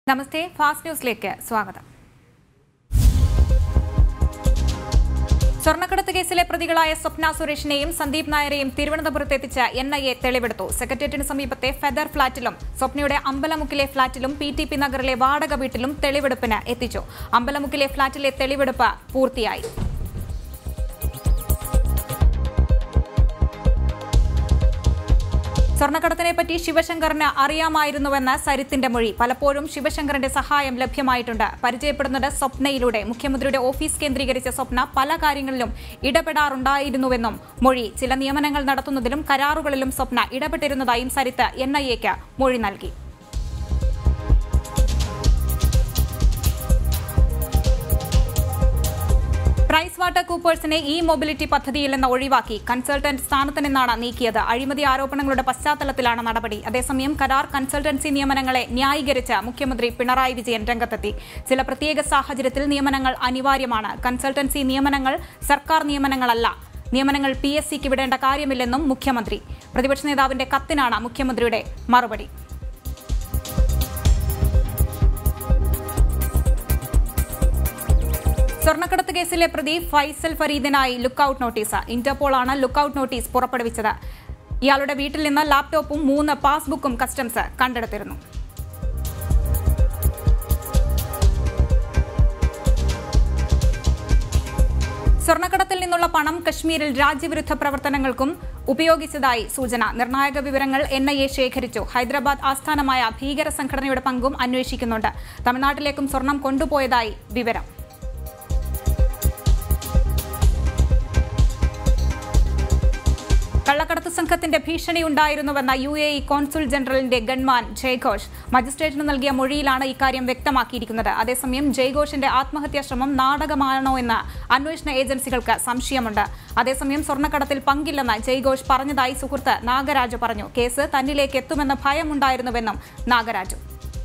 നമസ്തേ fast ന്യൂസിലേക്ക് സ്വാഗതം സ്വർണ്ണക്കടത്ത് കേസിലെ പ്രതികളായ സ്വപ്ന സുരേഷിനെയും സന്ദീപ് നായരെയും തിരുവനന്തപുരത്ത് എത്തിച്ച എൻ ഐ എ തെളിവെടുത്തു സെക്രട്ടേറിയറ്റിന് സമീപത്തെ ഫെദർ ഫ്ളാറ്റിലും സ്വപ്നയുടെ അമ്പലമുക്കിലെ ഫ്ളാറ്റിലും പി ടി പി നഗറിലെ വാടക വീട്ടിലും തെളിവെടുപ്പിന് എത്തിച്ചു അമ്പലമുക്കിലെ ഫ്ളാറ്റിലെ തെളിവെടുപ്പ് പൂർത്തിയായി സ്വർണ്ണക്കടത്തിനെ പറ്റി ശിവശങ്കറിന് അറിയാമായിരുന്നുവെന്ന് സരിത്തിന്റെ മൊഴി പലപ്പോഴും ശിവശങ്കറിന്റെ സഹായം ലഭ്യമായിട്ടുണ്ട് പരിചയപ്പെടുന്നത് സ്വപ്നയിലൂടെ മുഖ്യമന്ത്രിയുടെ ഓഫീസ് കേന്ദ്രീകരിച്ച സ്വപ്ന പല കാര്യങ്ങളിലും ഇടപെടാറുണ്ടായിരുന്നുവെന്നും മൊഴി ചില നിയമനങ്ങൾ നടത്തുന്നതിലും കരാറുകളിലും സ്വപ്ന ഇടപെട്ടിരുന്നതായും സരിത്ത് എൻ ഐ എക്ക് മൊഴി നൽകി പ്രൈസ് വാട്ടർ കൂപ്പേഴ്സിനെ ഇ മൊബിലിറ്റി പദ്ധതിയിൽ നിന്ന് ഒഴിവാക്കി കൺസൾട്ടന്റ് സ്ഥാനത്ത് നിന്നാണ് നീക്കിയത് അഴിമതി ആരോപണങ്ങളുടെ പശ്ചാത്തലത്തിലാണ് നടപടി അതേസമയം കരാർ കൺസൾട്ടൻസി നിയമനങ്ങളെ ന്യായീകരിച്ച് മുഖ്യമന്ത്രി പിണറായി വിജയൻ രംഗത്തെത്തി ചില പ്രത്യേക സാഹചര്യത്തിൽ നിയമനങ്ങൾ അനിവാര്യമാണ് കൺസൾട്ടൻസി നിയമനങ്ങൾ സർക്കാർ നിയമനങ്ങളല്ല നിയമനങ്ങൾ പി എസ് സിക്ക് വിടേണ്ട കാര്യമില്ലെന്നും മുഖ്യമന്ത്രി പ്രതിപക്ഷ നേതാവിന്റെ കത്തിനാണ് മുഖ്യമന്ത്രിയുടെ മറുപടി സ്വർണ്ണക്കടത്ത് കേസിലെ പ്രതി ഫൈസൽ ഫരീദിനായി ലുക്കൌട്ട് നോട്ടീസ് ഇന്റർപോൾ ആണ് ലുക്കൌട്ട് നോട്ടീസ് പുറപ്പെടുവിച്ചത് ഇയാളുടെ വീട്ടിൽ നിന്ന് ലാപ്ടോപ്പും മൂന്ന് പാസ്ബുക്കും കസ്റ്റംസ് കണ്ടെടുത്തിരുന്നു സ്വർണ്ണക്കടത്തിൽ നിന്നുള്ള പണം കശ്മീരിൽ രാജ്യവിരുദ്ധ പ്രവർത്തനങ്ങൾക്കും ഉപയോഗിച്ചതായി സൂചന നിർണായക വിവരങ്ങൾ എൻ ഐ എ ശേഖരിച്ചു ഹൈദരാബാദ് ആസ്ഥാനമായ ഭീകര സംഘടനയുടെ പങ്കും അന്വേഷിക്കുന്നുണ്ട് തമിഴ്നാട്ടിലേക്കും സ്വർണം കൊണ്ടുപോയതായി വിവരം കള്ളക്കടത്ത് സംഘത്തിന്റെ ഭീഷണി ഉണ്ടായിരുന്നുവെന്ന യു എ ഇ കോൺസുൽ ജനറലിന്റെ ഗൺമാൻ ജയ്ഘോഷ് മജിസ്ട്രേറ്റിന് നൽകിയ മൊഴിയിലാണ് ഇക്കാര്യം വ്യക്തമാക്കിയിരിക്കുന്നത് അതേസമയം ജയ്ഘോഷിന്റെ ആത്മഹത്യാ ശ്രമം നാടകമാണോ എന്ന് അന്വേഷണ ഏജൻസികൾക്ക് സംശയമുണ്ട് അതേസമയം സ്വർണ്ണക്കടത്തിൽ പങ്കില്ലെന്ന് ജയ്ഘോഷ് പറഞ്ഞതായി സുഹൃത്ത് നാഗരാജു പറഞ്ഞു കേസ് തന്നിലേക്ക് എത്തുമെന്ന ഭയമുണ്ടായിരുന്നുവെന്നും നാഗരാജു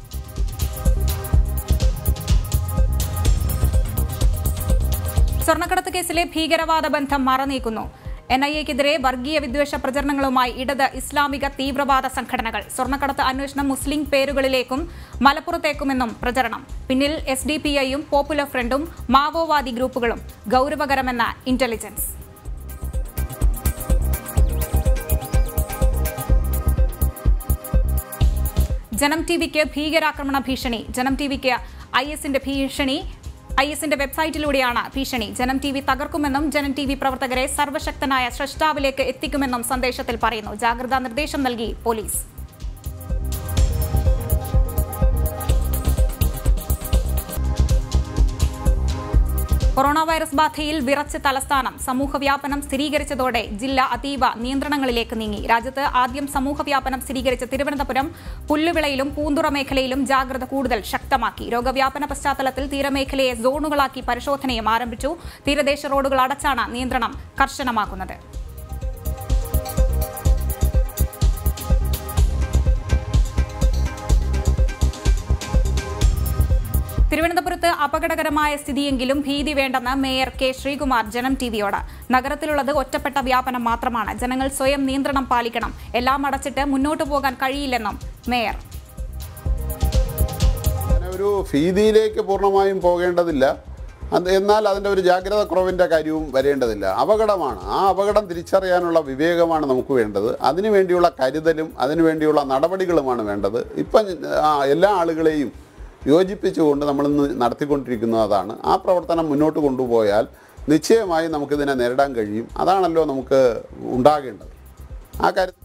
സ്വർണ്ണക്കടത്ത് കേസിലെ ഭീകരവാദ ബന്ധം മറനീക്കുന്നു എൻ ഐ എക്കെതിരെ വർഗീയ വിദ്വേഷ പ്രചരണങ്ങളുമായി ഇടത് ഇസ്ലാമിക തീവ്രവാദ സംഘടനകൾ സ്വർണ്ണക്കടത്ത് അന്വേഷണം മുസ്ലിം പേരുകളിലേക്കും മലപ്പുറത്തേക്കുമെന്നും പ്രചരണം പിന്നിൽ എസ് ഡി പി ഐയും പോപ്പുലർ ഫ്രണ്ടും മാവോവാദി ഗ്രൂപ്പുകളും ഗൌരവകരമെന്ന ഇന്റലിജൻസ് ജനം ടി വിക്ക് ഭീകരാക്രമണ ഭീഷണി ജനം ടി വിക്ക് ഐ എസിന്റെ ഭീഷണി ഐ എസിന്റെ വെബ്സൈറ്റിലൂടെയാണ് ഭീഷണി ജനം ടി വി തകർക്കുമെന്നും ജനം ടി വി പ്രവർത്തകരെ സർവശക്തനായ സ്രഷ്ടാവിലേക്ക് എത്തിക്കുമെന്നും സന്ദേശത്തിൽ പറയുന്നു ജാഗ്രതാ നിർദ്ദേശം നൽകി പോലീസ് കൊറോണ വൈറസ് ബാധയിൽ വിറച്ച് തലസ്ഥാനം സമൂഹവ്യാപനം സ്ഥിരീകരിച്ചതോടെ ജില്ല അതീവ നിയന്ത്രണങ്ങളിലേക്ക് നീങ്ങി രാജ്യത്ത് ആദ്യം സമൂഹവ്യാപനം സ്ഥിരീകരിച്ച തിരുവനന്തപുരം പുല്ലുവിളയിലും പൂന്തുറ മേഖലയിലും ജാഗ്രത കൂടുതൽ ശക്തമാക്കി രോഗവ്യാപന പശ്ചാത്തലത്തിൽ തീരമേഖലയെ സോണുകളാക്കി പരിശോധനയും ആരംഭിച്ചു തീരദേശ റോഡുകൾ അടച്ചാണ് നിയന്ത്രണം കർശനമാക്കുന്നത് തിരുവനന്തപുരത്ത് അപകടകരമായ സ്ഥിതിയെങ്കിലും ഭീതി വേണ്ടെന്ന് മേയർ കെ ശ്രീകുമാർ ജനം ടിവിയോട് നഗരത്തിലുള്ളത് ഒറ്റപ്പെട്ട വ്യാപനം മാത്രമാണ് ജനങ്ങൾ സ്വയം നിയന്ത്രണം പാലിക്കണം എല്ലാം അടച്ചിട്ട് മുന്നോട്ടു പോകാൻ കഴിയില്ലെന്നും മേയർ അങ്ങനെ ഒരു ഭീതിയിലേക്ക് പൂർണ്ണമായും പോകേണ്ടതില്ല അത് എന്നാൽ അതിൻ്റെ ഒരു ജാഗ്രത കുറവിൻ്റെ കാര്യവും വരേണ്ടതില്ല അപകടമാണ് ആ അപകടം തിരിച്ചറിയാനുള്ള വിവേകമാണ് നമുക്ക് വേണ്ടത് അതിനു വേണ്ടിയുള്ള കരുതലും അതിനു വേണ്ടിയുള്ള നടപടികളുമാണ് വേണ്ടത് ഇപ്പം ആ, എല്ലാ ആളുകളെയും യോജിപ്പിച്ചുകൊണ്ട് നമ്മളിന്ന് നടത്തിക്കൊണ്ടിരിക്കുന്നത് അതാണ് ആ പ്രവർത്തനം മുന്നോട്ട് കൊണ്ടുപോയാൽ നിശ്ചയമായും നമുക്കിതിനെ നേരിടാൻ കഴിയും അതാണല്ലോ നമുക്ക് ഉണ്ടാകേണ്ടത് ആ കാര്യത്തിൽ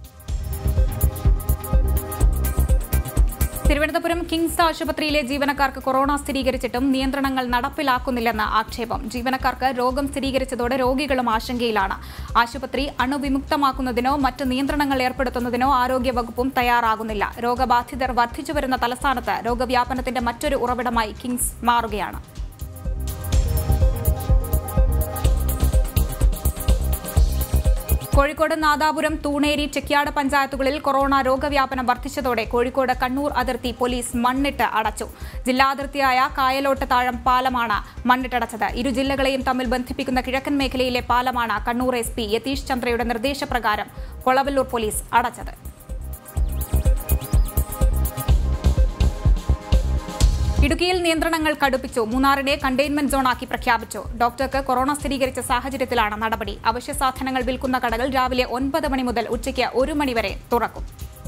തിരുവനന്തപുരം കിങ്സ് ആശുപത്രിയിലെ ജീവനക്കാർക്ക് കൊറോണ സ്ഥിരീകരിച്ചിട്ടും നിയന്ത്രണങ്ങൾ നടപ്പിലാക്കുന്നില്ലെന്ന് ആക്ഷേപം ജീവനക്കാർക്ക് രോഗം സ്ഥിരീകരിച്ചതോടെ രോഗികളും ആശങ്കയിലാണ് ആശുപത്രി അണുവിമുക്തമാക്കുന്നതിനോ മറ്റ് നിയന്ത്രണങ്ങൾ ഏർപ്പെടുത്തുന്നതിനോ ആരോഗ്യവകുപ്പും തയ്യാറാകുന്നില്ല രോഗബാധിതർ വർദ്ധിച്ചുവരുന്ന തലസ്ഥാനത്ത് രോഗവ്യാപനത്തിന്റെ മറ്റൊരു ഉറവിടമായി കിങ്സ് മാറുകയാണ് കോഴിക്കോട് നാദാപുരം തൂണേരി ചെക്യാട് പഞ്ചായത്തുകളിൽ കൊറോണ രോഗവ്യാപനം വർദ്ധിച്ചതോടെ കോഴിക്കോട് കണ്ണൂർ അതിർത്തി പോലീസ് മണ്ണിട്ട് അടച്ചു ജില്ലാ അതിർത്തിയായ കായലോട്ട് താഴം പാലമാണ് മണ്ണിട്ടടച്ചത് ഇരു ജില്ലകളെയും തമ്മിൽ ബന്ധിപ്പിക്കുന്ന കിഴക്കൻ മേഖലയിലെ പാലമാണ് കണ്ണൂർ എസ് പി യതീഷ് ചന്ദ്രയുടെ നിർദ്ദേശപ്രകാരം കൊളവല്ലൂർ പോലീസ് അടച്ചത് ഇടുക്കിയിൽ നിയന്ത്രണങ്ങൾ കടുപ്പിച്ചു മൂന്നാറിനെ കണ്ടെയ്ൻമെന്റ് സോണാക്കി പ്രഖ്യാപിച്ചു ഡോക്ടർക്ക് കൊറോണ സ്ഥിരീകരിച്ച സാഹചര്യത്തിലാണ് നടപടി അവശ്യ സാധനങ്ങൾ വിൽക്കുന്ന കടകൾ രാവിലെ ഒൻപത് മണി മുതൽ ഉച്ചയ്ക്ക് ഒരു മണിവരെ തുറക്കും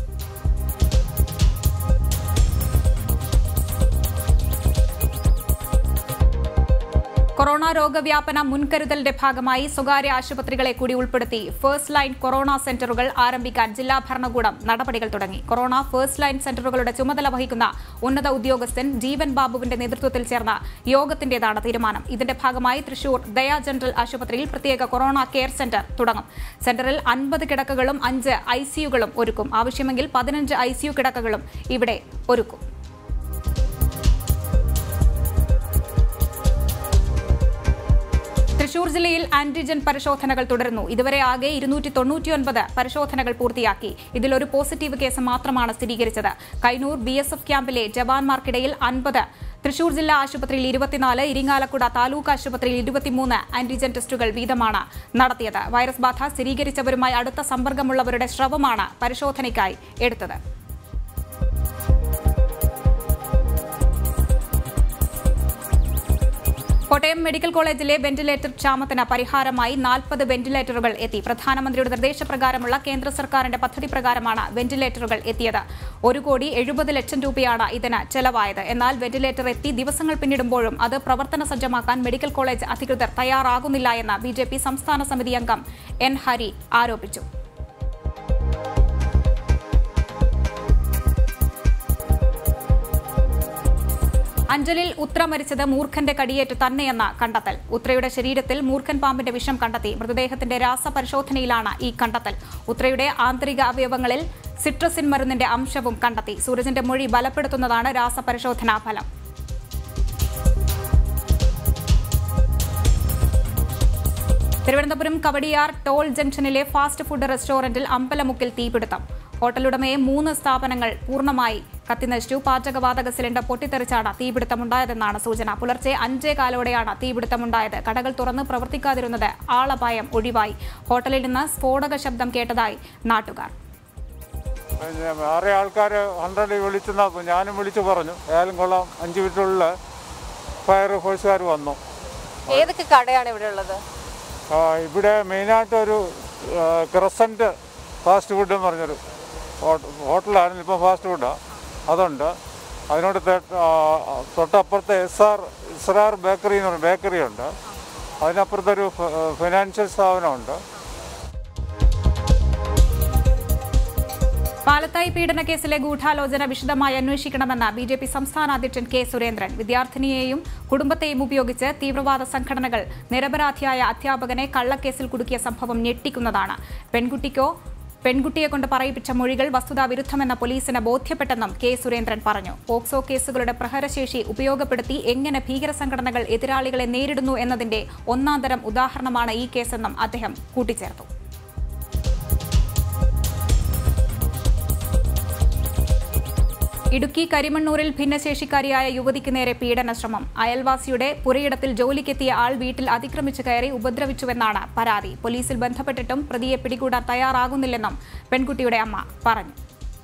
കൊറോണ രോഗവ്യാപന മുൻകരുതലിന്റെ ഭാഗമായി സ്വകാര്യ ആശുപത്രികളെ കൂടി ഉൾപ്പെടുത്തി ഫസ്റ്റ് ലൈൻ കൊറോണ സെന്ററുകൾ ആരംഭിക്കാൻ ജില്ലാ ഭരണകൂടം നടപടികൾ തുടങ്ങി കൊറോണ ഫസ്റ്റ് ലൈൻ സെന്ററുകളുടെ ചുമതല വഹിക്കുന്ന ഉന്നത ഉദ്യോഗസ്ഥൻ ജീവൻ ബാബുവിന്റെ നേതൃത്വത്തിൽ ചേർന്ന യോഗത്തിന്റേതാണ് തീരുമാനം ഇതിന്റെ ഭാഗമായി തൃശൂർ ദയാ ജനറൽ ആശുപത്രിയിൽ പ്രത്യേക കൊറോണ കെയർ സെന്റർ തുടങ്ങും സെന്ററിൽ അൻപത് കിടക്കകളും അഞ്ച് ഐസിയുകളും ഒരുക്കും ആവശ്യമെങ്കിൽ പതിനഞ്ച് ഐസിയു കിടക്കകളും ഇവിടെ ഒരുക്കും തൃശൂർ ജില്ലയിൽ ആന്റിജൻ പരിശോധനകൾ തുടരുന്നു ഇതുവരെ ആകെ ഇരുന്നൂറ്റി തൊണ്ണൂറ്റിയൊൻപത് പരിശോധനകൾ പൂർത്തിയാക്കി ഇതിലൊരു പോസിറ്റീവ് കേസ് മാത്രമാണ് സ്ഥിരീകരിച്ചത് കൈനൂർ ബി എസ് എഫ് ക്യാമ്പിലെ ജവാന്മാർക്കിടയിൽ അൻപത് തൃശൂർ ജില്ലാ ആശുപത്രിയിൽ ഇരുപത്തിനാല് ഇരിങ്ങാലക്കുട താലൂക്ക് ആശുപത്രിയിൽ ഇരുപത്തിമൂന്ന് ആന്റിജൻ ടെസ്റ്റുകൾ വീതമാണ് നടത്തിയത് വൈറസ് ബാധ സ്ഥിരീകരിച്ചവരുമായി അടുത്ത സമ്പർക്കമുള്ളവരുടെ സ്രവമാണ് പരിശോധനയ്ക്കായി എടുത്തത് കോട്ടയം മെഡിക്കൽ കോളേജിലെ വെന്റിലേറ്റർ ക്ഷാമത്തിന് പരിഹാരമായി നാൽപ്പത് വെന്റിലേറ്ററുകൾ എത്തി പ്രധാനമന്ത്രിയുടെ നിർദ്ദേശപ്രകാരമുള്ള കേന്ദ്ര സർക്കാരിന്റെ പദ്ധതി പ്രകാരമാണ് വെന്റിലേറ്ററുകൾ എത്തിയത് ഒരു കോടി എഴുപത് ലക്ഷം രൂപയാണ് ഇതിന് ചെലവായത് എന്നാൽ വെന്റിലേറ്റർ എത്തി ദിവസങ്ങൾ പിന്നിടുമ്പോഴും അത് പ്രവർത്തന സജ്ജമാക്കാൻ മെഡിക്കൽ കോളേജ് അധികൃതർ തയ്യാറാകുന്നില്ല എന്ന് ബി സംസ്ഥാന സമിതി അംഗം എൻ ഹരി ആരോപിച്ചു അഞ്ചലിൽ ഉത്ര മരിച്ചത് മൂർഖന്റെ കടിയേറ്റ് തന്നെയെന്ന കണ്ടെത്തൽ ഉത്രയുടെ ശരീരത്തിൽ മൂർഖൻ പാമ്പിന്റെ വിഷം കണ്ടെത്തി മൃതദേഹത്തിന്റെ രാസപരിശോധനയിലാണ് ഈ കണ്ടെത്തൽ ഉത്രയുടെ ആന്തരിക അവയവങ്ങളിൽ സിട്രസിൻ മരുന്നിന്റെ അംശവും കണ്ടെത്തി സൂരജിന്റെ മൊഴി ബലപ്പെടുത്തുന്നതാണ് രാസപരിശോധനാ ഫലം തിരുവനന്തപുരം കവടിയാർ ടോൾ ജംഗ്ഷനിലെ ഫാസ്റ്റ് ഫുഡ് റെസ്റ്റോറന്റിൽ അമ്പലമുക്കിൽ തീപിടുത്തം ഹോട്ടലുടമയെ മൂന്ന് സ്ഥാപനങ്ങൾ പൂർണ്ണമായി കത്തിനശിച്ചു പാചകവാതക സിലിണ്ടർ പൊട്ടിത്തെറിച്ചാണ് തീപിടുത്തമുണ്ടായതെന്നാണ് സൂചന പുലർച്ചെ അഞ്ചേ കാലോടെയാണ് തീപിടുത്തമുണ്ടായത് കടകൾ തുറന്ന് പ്രവർത്തിക്കാതിരുന്നത് ആളപായം ഒഴിവായി ഹോട്ടലിൽ നിന്ന് സ്ഫോടക ശബ്ദം കേട്ടതായി നാട്ടുകാർ പിന്നെ വേറെ ആൾക്കാർ ഹൺഡ്രഡിൽ വിളിച്ചെന്നാ ഞാനും വിളിച്ചു പറഞ്ഞു ഏതായാലും കൊള്ളാം അഞ്ച് മിനിറ്റുള്ളിൽ ഫയർ ഫോഴ്സുകാർ വന്നു ഏതൊക്കെ കടയാണ് ഇവിടെ ഉള്ളത് ആ, ഇവിടെ മെയിനായിട്ട് ഒരു ക്രസൻറ്റ് ഫാസ്റ്റ് ഫുഡ് എന്ന് പറഞ്ഞൊരു ഹോട്ട- ഹോട്ടലാണ് ഇപ്പം ഫാസ്റ്റ് ഫുഡാണ് അതുണ്ട് അതിനോട് തെ- ആ, തൊട്ടപ്പുറത്തെ എസ് ആർ ഇസ്രാർ ബേക്കറി എന്ന് പറഞ്ഞ ബേക്കറി ഉണ്ട് അതിനപ്പുറത്തൊരു ഫ- ഫിനാൻഷ്യൽ സ്ഥാപനമുണ്ട് പാലത്തായി പീഡന കേസിലെ ഗൂഢാലോചന വിശദമായി അന്വേഷിക്കണമെന്ന് ബി ജെ പി സംസ്ഥാന അധ്യക്ഷൻ കെ സുരേന്ദ്രൻ വിദ്യാർത്ഥിനിയെയും കുടുംബത്തെയും ഉപയോഗിച്ച് തീവ്രവാദ സംഘടനകൾ നിരപരാധിയായ അധ്യാപകനെ കള്ളക്കേസിൽ കുടുക്കിയ സംഭവം ഞെട്ടിക്കുന്നതാണ് പെൺകുട്ടിക്കോ പെൺകുട്ടിയെ കൊണ്ട് പറയിപ്പിച്ച മൊഴികൾ വസ്തുതാ വിരുദ്ധമെന്ന പോലീസിന് ബോധ്യപ്പെട്ടെന്നും കെ സുരേന്ദ്രൻ പറഞ്ഞു പോക്സോ കേസുകളുടെ പ്രഹരശേഷി ഉപയോഗപ്പെടുത്തി എങ്ങനെ ഭീകര സംഘടനകൾ എതിരാളികളെ നേരിടുന്നു എന്നതിന്റെ ഒന്നാന്തരം ഉദാഹരണമാണ് ഈ കേസെന്നും അദ്ദേഹം കൂട്ടിച്ചേർത്തു ഇടുക്കി കരിമണ്ണൂരിൽ ഭിന്നശേഷിക്കാരിയായ യുവതിക്ക് നേരെ പീഡന ശ്രമം അയൽവാസിയുടെ പുരയിടത്തിൽ ജോലിക്കെത്തിയ ആൾ വീട്ടിൽ അതിക്രമിച്ചു കയറി ഉപദ്രവിച്ചുവെന്നാണ് പരാതി പോലീസിൽ ബന്ധപ്പെട്ടിട്ടും പ്രതിയെ പിടികൂടാൻ തയ്യാറാകുന്നില്ലെന്നും പെൺകുട്ടിയുടെ അമ്മ പറഞ്ഞു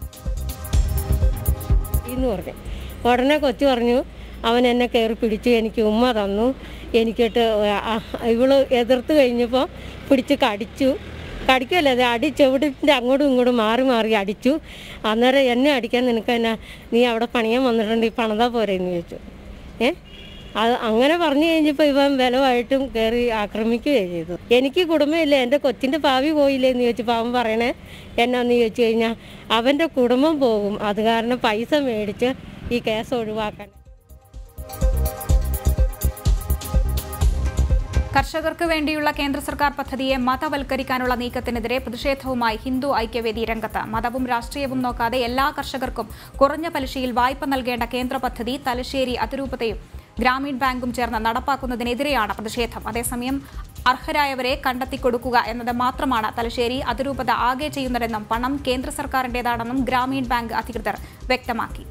എന്ന് പറഞ്ഞു ഉടനെ കൊച്ചു പറഞ്ഞു അവൻ എന്നെ കയറി പിടിച്ചു എനിക്ക് ഉമ്മ തന്നു എനിക്കിട്ട് ആ- ഇവള് എതിർത്ത് കഴിഞ്ഞപ്പോൾ പിടിച്ച് കടിച്ചു കടിക്കല്ലേ അത് അടി ചെവിടിൻ്റെ അങ്ങോട്ടും ഇങ്ങോട്ടും മാറി മാറി അടിച്ചു അന്നേരം എന്നെ അടിക്കാൻ നിനക്ക് എന്നാ നീ അവിടെ പണിയാൻ വന്നിട്ടുണ്ട് ഈ പണിതാ പോരെ എന്ന് ചോദിച്ചു ഏ അത് അങ്ങനെ പറഞ്ഞു കഴിഞ്ഞപ്പോൾ ഇവൻ ബലമായിട്ടും കയറി ആക്രമിക്കുകയും ചെയ്തു എനിക്ക് കുടുംബമില്ല എൻ്റെ കൊച്ചിൻ്റെ ഭാവി പോയില്ലേ എന്ന് ചോദിച്ചപ്പോൾ അവൻ പറയണേ എന്നാന്ന് ചോദിച്ചു കഴിഞ്ഞാൽ അവൻ്റെ കുടുംബം പോകും അത് കാരണം പൈസ മേടിച്ച് ഈ കേസ് ഒഴിവാക്കാൻ കർഷകർക്ക് വേണ്ടിയുള്ള കേന്ദ്ര സർക്കാർ പദ്ധതിയെ മതവൽക്കരിക്കാനുള്ള നീക്കത്തിനെതിരെ പ്രതിഷേധവുമായി ഹിന്ദു ഐക്യവേദി രംഗത്ത് മതവും രാഷ്ട്രീയവും നോക്കാതെ എല്ലാ കർഷകർക്കും കുറഞ്ഞ പലിശയിൽ വായ്പ നൽകേണ്ട കേന്ദ്ര പദ്ധതി തലശ്ശേരി അതിരൂപതയും ഗ്രാമീൺ ബാങ്കും ചേർന്ന് നടപ്പാക്കുന്നതിനെതിരെയാണ് പ്രതിഷേധം അതേസമയം അർഹരായവരെ കണ്ടെത്തിക്കൊടുക്കുക എന്നത് മാത്രമാണ് തലശ്ശേരി അതിരൂപത ആകെ ചെയ്യുന്നതെന്നും പണം കേന്ദ്ര സർക്കാരിന്റേതാണെന്നും ഗ്രാമീൺ ബാങ്ക് അധികൃതർ വ്യക്തമാക്കി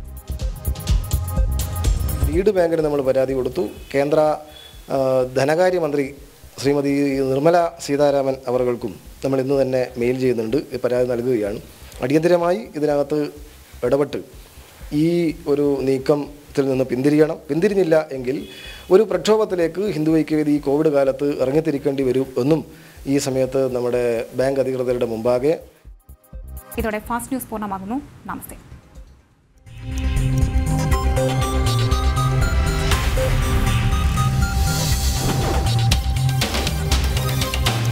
ലീഡ് ബാങ്കിന് നമ്മൾ പരാതി കൊടുത്തു കേന്ദ്ര ആ, ധനകാര്യമന്ത്രി ശ്രീമതി നിർമ്മല സീതാരാമൻ അവർകൾക്കും നമ്മൾ ഇന്ന് തന്നെ മെയിൽ ചെയ്യുന്നുണ്ട് ഈ പരാതി നൽകുകയാണ് അടിയന്തരമായി ഇതിനകത്ത് ഇടപെട്ട് ഈ ഒരു നീക്കം ത്തിൽ നിന്ന് പിന്തിരിയണം പിന്തിരിഞ്ഞില്ല എങ്കിൽ ഒരു പ്രക്ഷോഭത്തിലേക്ക് ഹിന്ദു ഐക്യവേദി ഈ കോവിഡ് കാലത്ത് ഇറങ്ങിത്തിരിക്കേണ്ടി വരും എന്നും ഈ സമയത്ത് നമ്മുടെ ബാങ്ക് അധികൃതരുടെ മുമ്പാകെ ഇതോടെ ഫാസ്റ്റ് ന്യൂസ് പൂർണ്ണമാകുന്നു നമസ്തേ